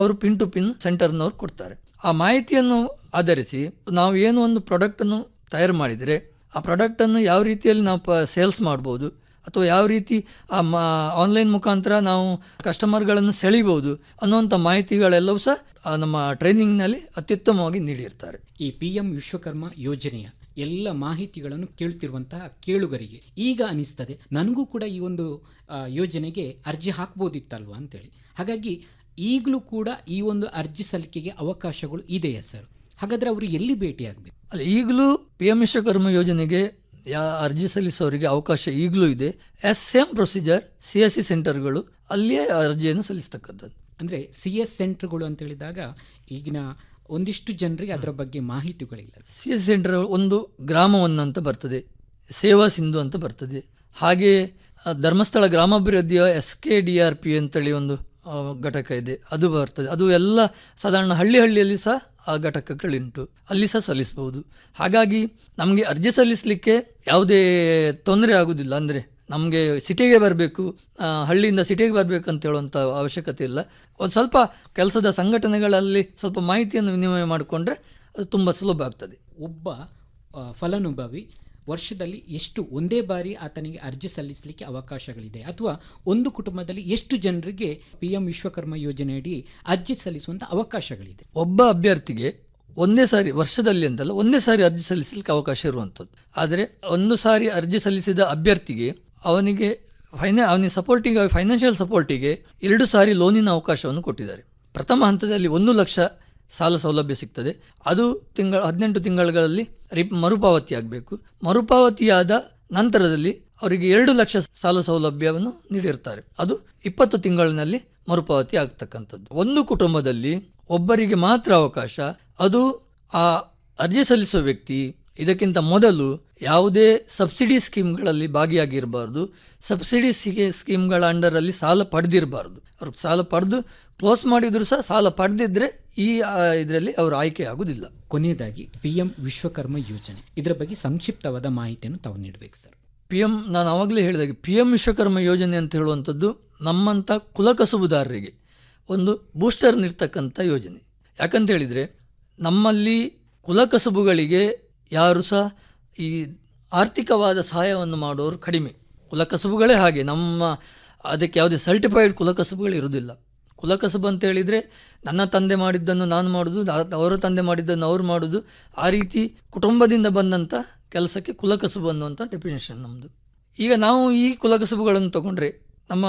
ಅವರು pin to pin ಸೆಂಟರ್ನವ್ರು ಕೊಡ್ತಾರೆ ಆ ಮಾಹಿತಿಯನ್ನು ಆಧರಿಸಿ ನಾವು ಏನು ಒಂದು ಪ್ರಾಡಕ್ಟನ್ನು ತಯಾರು ಮಾಡಿದರೆ ಆ ಪ್ರಾಡಕ್ಟನ್ನು ಯಾವ ರೀತಿಯಲ್ಲಿ ನಾವು ಪ ಸೇಲ್ಸ್ ಮಾಡ್ಬೋದು ಅಥವಾ ಯಾವ ರೀತಿ ಆ ಮಾ ಆನ್ಲೈನ್ ಮುಖಾಂತರ ನಾವು ಕಸ್ಟಮರ್ಗಳನ್ನು ಸೆಳಿಬೋದು ಅನ್ನುವಂಥ ಮಾಹಿತಿಗಳೆಲ್ಲವೂ ಸಹ ಆ ನಮ್ಮ ಟ್ರೈನಿಂಗ್ನಲ್ಲಿ ಅತ್ಯುತ್ತಮವಾಗಿ ನೀಡಿರ್ತಾರೆ ಈ ಪಿ ಎಂ ವಿಶ್ವಕರ್ಮ ಯೋಜನೆಯ ಎಲ್ಲ ಮಾಹಿತಿಗಳನ್ನು ಕೇಳುತ್ತಿರುವಂತಹ ಕೇಳುಗರಿಗೆ ಈಗ ಅನಿಸ್ತದೆ ನನಗೂ ಕೂಡ ಈ ಒಂದು ಆ, ಯೋಜನೆಗೆ ಅರ್ಜಿ ಹಾಕ್ಬೋದಿತ್ತಲ್ವಾ ಅಂತೇಳಿ ಹಾಗಾಗಿ ಈಗಲೂ ಕೂಡ ಈ ಒಂದು ಅರ್ಜಿ ಸಲ್ಲಿಕೆಗೆ ಅವಕಾಶಗಳು ಇದೆಯಾ ಸರ್ ಹಾಗಾದ್ರೆ ಅವರು ಎಲ್ಲಿ ಭೇಟಿಯಾಗಬೇಕು ಅಲ್ಲ ಈಗಲೂ ಪಿ ಎಂ ವಿಶ್ವಕರ್ಮ ಯೋಜನೆಗೆ ಯಾ ಅರ್ಜಿ ಸಲ್ಲಿಸೋರಿಗೆ ಅವಕಾಶ ಈಗಲೂ ಇದೆ yes same procedure C S C ಸೆಂಟರ್ಗಳು ಅಲ್ಲಿಯೇ ಅರ್ಜಿಯನ್ನು ಸಲ್ಲಿಸ್ತಕ್ಕಂಥದ್ದು ಅಂದರೆ ಸಿ ಎಸ್ ಸೆಂಟರ್ಗಳು ಅಂತ ಹೇಳಿದಾಗ ಈಗಿನ ಒಂದಿಷ್ಟು ಜನರಿಗೆ ಅದರ ಬಗ್ಗೆ ಮಾಹಿತಿಗಳಿಲ್ಲ ಸಿ ಎಸ್ ಸೆಂಟರ್ ಒಂದು ಗ್ರಾಮವನ್ನು ಅಂತ ಬರ್ತದೆ ಸೇವಾ ಸಿಂಧು ಅಂತ ಬರ್ತದೆ ಹಾಗೆ ಆ, ಧರ್ಮಸ್ಥಳ ಗ್ರಾಮಾಭಿವೃದ್ಧಿಯ S K D R P ಅಂತೇಳಿ ಒಂದು ಆ, ಘಟಕ ಇದೆ ಅದು ಬರ್ತದೆ ಅದು ಎಲ್ಲ ಸಾಧಾರಣ ಹಳ್ಳಿ ಹಳ್ಳಿಯಲ್ಲಿ ಸಹ ಆ ಘಟಕಗಳುಂಟು ಅಲ್ಲಿ ಸಹ ಸಲ್ಲಿಸಬಹುದು ಹಾಗಾಗಿ ನಮಗೆ ಅರ್ಜಿ ಸಲ್ಲಿಸಲಿಕ್ಕೆ ಯಾವುದೇ ತೊಂದರೆ ಆಗುವುದಿಲ್ಲ ಅಂದರೆ ನಮಗೆ ಸಿಟಿಗೆ ಬರಬೇಕು ಹಳ್ಳಿಯಿಂದ ಸಿಟಿಗೆ ಬರಬೇಕು ಅಂತ ಹೇಳುವಂಥ ಅವಶ್ಯಕತೆ ಇಲ್ಲ ಒಂದು ಸ್ವಲ್ಪ ಕೆಲಸದ ಸಂಘಟನೆಗಳಲ್ಲಿ ಸ್ವಲ್ಪ ಮಾಹಿತಿಯನ್ನು ವಿನಿಮಯ ಮಾಡಿಕೊಂಡ್ರೆ ಅದು ತುಂಬ ಸುಲಭ ಆಗ್ತದೆ ಒಬ್ಬ ಆ, ಫಲಾನುಭವಿ ವರ್ಷದಲ್ಲಿ ಎಷ್ಟು ಒಂದೇ ಬಾರಿ ಆತನಿಗೆ ಅರ್ಜಿ ಸಲ್ಲಿಸಲಿಕ್ಕೆ ಅವಕಾಶಗಳಿದೆ ಅಥವಾ ಒಂದು ಕುಟುಂಬದಲ್ಲಿ ಎಷ್ಟು ಜನರಿಗೆ ಪಿ ಎಂ ವಿಶ್ವಕರ್ಮ ಯೋಜನೆಯಡಿ ಅರ್ಜಿ ಸಲ್ಲಿಸುವಂಥ ಅವಕಾಶಗಳಿದೆ ಒಬ್ಬ ಅಭ್ಯರ್ಥಿಗೆ ಒಂದೇ ಸಾರಿ ವರ್ಷದಲ್ಲಿ ಅಂತಲ್ಲ ಒಂದೇ ಸಾರಿ ಅರ್ಜಿ ಸಲ್ಲಿಸಲಿಕ್ಕೆ ಅವಕಾಶ ಇರುವಂಥದ್ದು ಆದರೆ ಒಂದು ಸಾರಿ ಅರ್ಜಿ ಸಲ್ಲಿಸಿದ ಅಭ್ಯರ್ಥಿಗೆ ಅವನಿಗೆ ಫೈನಾ ಅವನಿಗೆ ಸಪೋರ್ಟಿಗೆ ಫೈನಾನ್ಷಿಯಲ್ ಸಪೋರ್ಟಿಗೆ ಎರಡು ಸಾರಿ ಲೋನಿನ ಅವಕಾಶವನ್ನು ಕೊಟ್ಟಿದ್ದಾರೆ ಪ್ರಥಮ ಹಂತದಲ್ಲಿ ಒಂದು ಲಕ್ಷ ಸಾಲ ಸೌಲಭ್ಯ ಸಿಗ್ತದೆ ಅದು ತಿಂಗಳ ಹದಿನೆಂಟು ತಿಂಗಳಲ್ಲಿ ರಿ ಮರುಪಾವತಿ ಆಗಬೇಕು ಮರುಪಾವತಿಯಾದ ನಂತರದಲ್ಲಿ ಅವರಿಗೆ ಎರಡು ಲಕ್ಷ ಸಾಲ ಸೌಲಭ್ಯವನ್ನು ನೀಡಿರ್ತಾರೆ ಅದು ಇಪ್ಪತ್ತು ತಿಂಗಳಿನಲ್ಲಿ ಮರುಪಾವತಿ ಆಗ್ತಕ್ಕಂಥದ್ದು ಒಂದು ಕುಟುಂಬದಲ್ಲಿ ಒಬ್ಬರಿಗೆ ಮಾತ್ರ ಅವಕಾಶ ಅದು ಆ ಅರ್ಜಿ ಸಲ್ಲಿಸುವ ವ್ಯಕ್ತಿ ಇದಕ್ಕಿಂತ ಮೊದಲು ಯಾವುದೇ ಸಬ್ಸಿಡಿ ಸ್ಕೀಮ್ಗಳಲ್ಲಿ ಭಾಗಿಯಾಗಿರಬಾರ್ದು ಸಬ್ಸಿಡಿ ಸಿಗೆ- ಸ್ಕೀಮ್ಗಳ ಅಂಡರಲ್ಲಿ ಸಾಲ ಪಡೆದಿರಬಾರ್ದು ಅವ್ರು ಸಾಲ ಪಡೆದು ಕ್ಲೋಸ್ ಮಾಡಿದ್ರು ಸಹ ಸಾಲ ಪಡೆದಿದ್ರೆ ಈ ಇದರಲ್ಲಿ ಅವರು ಆಯ್ಕೆ ಆಗುವುದಿಲ್ಲ ಕೊನೆಯದಾಗಿ ಪಿ ಎಂ ವಿಶ್ವಕರ್ಮ ಯೋಜನೆ ಇದರ ಬಗ್ಗೆ ಸಂಕ್ಷಿಪ್ತವಾದ ಮಾಹಿತಿಯನ್ನು ತಾವು ನೀಡಬೇಕು ಸರ್ ಪಿ ಎಂ ನಾನು ಆವಾಗಲೇ ಹೇಳಿದಾಗೆ ಪಿ ಎಂ ವಿಶ್ವಕರ್ಮ ಯೋಜನೆ ಅಂತ ಹೇಳುವಂಥದ್ದು ನಮ್ಮಂಥ ಕುಲಕಸುಬುದಾರರಿಗೆ ಒಂದು ಬೂಸ್ಟರ್ ನೀಡ್ತಕ್ಕಂಥ ಯೋಜನೆ ಯಾಕಂತ ಹೇಳಿದರೆ ನಮ್ಮಲ್ಲಿ ಕುಲಕಸುಬುಗಳಿಗೆ ಯಾರು ಸಹ ಈ ಆರ್ಥಿಕವಾದ ಸಹಾಯವನ್ನು ಮಾಡೋರು ಕಡಿಮೆ ಕುಲಕಸುಬುಗಳೇ ಹಾಗೆ ನಮ್ಮ ಅದಕ್ಕೆ ಯಾವುದೇ ಸರ್ಟಿಫೈಡ್ ಕುಲಕಸುಬುಗಳು ಇರುವುದಿಲ್ಲ ಕುಲಕಸಬು ಅಂತ ಹೇಳಿದರೆ ನನ್ನ ತಂದೆ ಮಾಡಿದ್ದನ್ನು ನಾನು ಮಾಡೋದು ನಾ- ಅವರ ತಂದೆ ಮಾಡಿದ್ದನ್ನು ಅವರು ಮಾಡೋದು ಆ ರೀತಿ ಕುಟುಂಬದಿಂದ ಬಂದಂಥ ಕೆಲಸಕ್ಕೆ ಕುಲಕಸಬು ಅನ್ನುವಂಥ ಡೆಫಿನೇಷನ್ ನಮ್ಮದು ಈಗ ನಾವು ಈ ಕುಲಕಸಬುಗಳನ್ನು ತಗೊಂಡ್ರೆ ನಮ್ಮ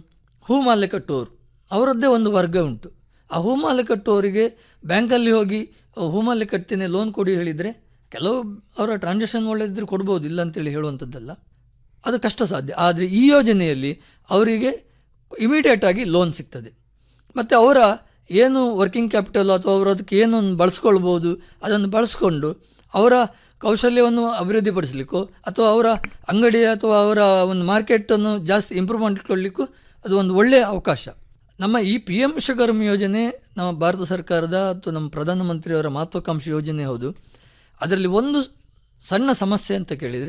ಹೂಮಾಲೆ ಕಟ್ಟುವವರು ಅವರದ್ದೇ ಒಂದು ವರ್ಗ ಉಂಟು ಆ ಹೂಮಾಲೆ ಕಟ್ಟುವವರಿಗೆ ಬ್ಯಾಂಕಲ್ಲಿ ಹೋಗಿ ಹೂಮಾಲೆ ಕಟ್ತೇನೆ ಲೋನ್ ಕೊಡಿ ಹೇಳಿದರೆ ಕೆಲವು ಅವರ ಟ್ರಾನ್ಸಾಕ್ಷನ್ ಒಳ್ಳೆದಿದ್ರೆ ಕೊಡ್ಬೋದು ಇಲ್ಲ ಅಂತೇಳಿ ಹೇಳುವಂಥದ್ದಲ್ಲ ಅದು ಕಷ್ಟ ಸಾಧ್ಯ ಆದರೆ ಈ ಯೋಜನೆಯಲ್ಲಿ ಅವರಿಗೆ ಇಮಿಡಿಯೇಟ್ ಆಗಿ ಲೋನ್ ಸಿಗ್ತದೆ ಮತ್ತು ಅವರ ಏನು ವರ್ಕಿಂಗ್ ಕ್ಯಾಪಿಟಲ್ ಅಥವಾ ಅವರು ಅದಕ್ಕೆ ಏನು ಬಳಸ್ಕೊಳ್ಬೋದು ಅದನ್ನು ಬಳಸ್ಕೊಂಡು ಅವರ ಕೌಶಲ್ಯವನ್ನು ಅಭಿವೃದ್ಧಿಪಡಿಸಲಿಕ್ಕೋ ಅಥವಾ ಅವರ ಅಂಗಡಿ ಅಥವಾ ಅವರ ಒಂದು ಮಾರ್ಕೆಟನ್ನು ಜಾಸ್ತಿ ಇಂಪ್ರೂವ್ ಮಾಡಿಕೊಳ್ಳಿಕ್ಕೂ ಅದು ಒಂದು ಒಳ್ಳೆಯ ಅವಕಾಶ ನಮ್ಮ ಈ ಪಿ ಎಂ ವಿಶ್ವಕರ್ಮ ಯೋಜನೆ ನಮ್ಮ ಭಾರತ ಸರ್ಕಾರದ ಅಥವಾ ನಮ್ಮ ಪ್ರಧಾನಮಂತ್ರಿಯವರ ಮಹತ್ವಾಕಾಂಕ್ಷಿ ಯೋಜನೆ ಹೌದು ಅದರಲ್ಲಿ ಒಂದು ಸಣ್ಣ ಸಮಸ್ಯೆ ಅಂತ ಕೇಳಿದರೆ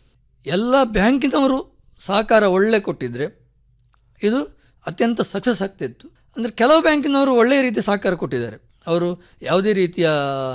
ಎಲ್ಲ ಬ್ಯಾಂಕಿನವರು ಸಹಕಾರ ಒಳ್ಳೆ ಕೊಟ್ಟಿದ್ದರೆ ಇದು ಅತ್ಯಂತ ಸಕ್ಸಸ್ ಆಗ್ತಿತ್ತು ಅಂದರೆ ಕೆಲವು ಬ್ಯಾಂಕಿನವರು ಒಳ್ಳೆಯ ರೀತಿ ಸಹಕಾರ ಕೊಟ್ಟಿದ್ದಾರೆ ಅವರು ಯಾವುದೇ ರೀತಿಯ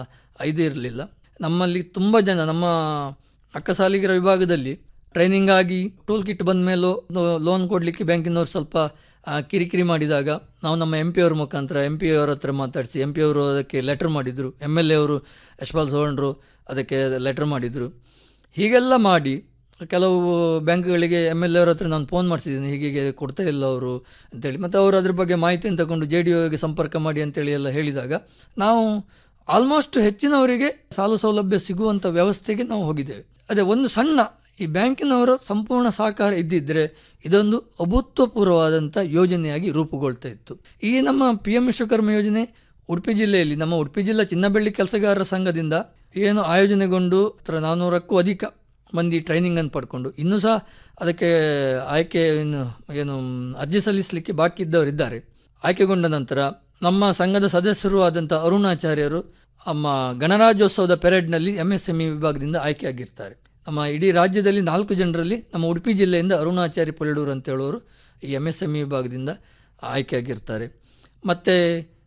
ಇದು ಇರಲಿಲ್ಲ ನಮ್ಮಲ್ಲಿ ತುಂಬ ಜನ ನಮ್ಮ ಅಕ್ಕಸಾಲಿಗರ ವಿಭಾಗದಲ್ಲಿ ಟ್ರೈನಿಂಗ್ ಆಗಿ ಟೂಲ್ ಕಿಟ್ ಬಂದ ಮೇಲೂ ಲೋನ್ ಕೊಡಲಿಕ್ಕೆ ಬ್ಯಾಂಕಿನವರು ಸ್ವಲ್ಪ ಆ, ಕಿರಿಕಿರಿ ಮಾಡಿದಾಗ ನಾವು ನಮ್ಮ ಎಂ ಪಿ ಅವ್ರ ಮುಖಾಂತರ ಎಂ ಪಿ ಅವರ ಹತ್ರ ಮಾತಾಡಿಸಿ ಎಂ ಪಿ ಅವರು ಅದಕ್ಕೆ ಲೆಟರ್ ಮಾಡಿದರು ಎಮ್ ಎಲ್ ಎ ಅವರು ಯಶ್ಪಾಲ್ ಸೋಹಣ್ರು ಅದಕ್ಕೆ ಲೆಟರ್ ಮಾಡಿದರು ಹೀಗೆಲ್ಲ ಮಾಡಿ ಕೆಲವು ಬ್ಯಾಂಕ್ಗಳಿಗೆ ಎಮ್ ಎಲ್ ಎ ಅವ್ರ ಹತ್ರ ನಾನು ಫೋನ್ ಮಾಡಿಸಿದ್ದೀನಿ ಹೀಗೆ ಹೀಗೆ ಕೊಡ್ತಾ ಇಲ್ಲ ಅವರು ಅಂತೇಳಿ ಮತ್ತು ಅವರು ಅದ್ರ ಬಗ್ಗೆ ಮಾಹಿತಿಯನ್ನು ತಗೊಂಡು ಜೆ ಡಿ ಒಗೆ ಸಂಪರ್ಕ ಮಾಡಿ ಅಂತೇಳಿ ಎಲ್ಲ ಹೇಳಿದಾಗ ನಾವು ಆಲ್ಮೋಸ್ಟ್ ಹೆಚ್ಚಿನವರಿಗೆ ಸಾಲ ಸೌಲಭ್ಯ ಸಿಗುವಂಥ ವ್ಯವಸ್ಥೆಗೆ ನಾವು ಹೋಗಿದ್ದೇವೆ ಅದೇ ಒಂದು ಸಣ್ಣ ಈ ಬ್ಯಾಂಕಿನವರ ಸಂಪೂರ್ಣ ಸಹಕಾರ ಇದ್ದಿದ್ದರೆ ಇದೊಂದು ಅಭೂತಪೂರ್ವವಾದಂಥ ಯೋಜನೆಯಾಗಿ ರೂಪುಗೊಳ್ತಾ ಇತ್ತು ಈ ನಮ್ಮ ಪಿ ಎಂ ವಿಶ್ವಕರ್ಮ ಯೋಜನೆ ಉಡುಪಿ ಜಿಲ್ಲೆಯಲ್ಲಿ ನಮ್ಮ ಉಡುಪಿ ಜಿಲ್ಲಾ ಚಿನ್ನಬೆಳ್ಳಿ ಕೆಲಸಗಾರರ ಸಂಘದಿಂದ ಏನು ಆಯೋಜನೆಗೊಂಡು ಹತ್ರ ನಾನ್ನೂರಕ್ಕೂ ಅಧಿಕ ಮಂದಿ ಟ್ರೈನಿಂಗನ್ನು ಪಡ್ಕೊಂಡು ಇನ್ನೂ ಸಹ ಅದಕ್ಕೆ ಆಯ್ಕೆ ಏನು ಏನು ಅರ್ಜಿ ಸಲ್ಲಿಸಲಿಕ್ಕೆ ಬಾಕಿ ಇದ್ದವರಿದ್ದಾರೆ ಆಯ್ಕೆಗೊಂಡ ನಂತರ ನಮ್ಮ ಸಂಘದ ಸದಸ್ಯರು ಆದಂಥ ಅರುಣಾಚಾರ್ಯರು ನಮ್ಮ ಗಣರಾಜ್ಯೋತ್ಸವದ ಪೆರೇಡ್ನಲ್ಲಿ ಎಮ್ ಎಸ್ ಎಮ್ ಇ ವಿಭಾಗದಿಂದ ಆಯ್ಕೆಯಾಗಿರ್ತಾರೆ ನಮ್ಮ ಇಡೀ ರಾಜ್ಯದಲ್ಲಿ ನಾಲ್ಕು ಜನರಲ್ಲಿ ನಮ್ಮ ಉಡುಪಿ ಜಿಲ್ಲೆಯಿಂದ ಅರುಣಾಚಾರ್ಯ ಪೊಳ್ಳೂರು ಅಂತ ಹೇಳೋರು ಈ ಎಮ್ ಎಸ್ ಎಮ್ ಇ ವಿಭಾಗದಿಂದ ಆಯ್ಕೆಯಾಗಿರ್ತಾರೆ ಮತ್ತು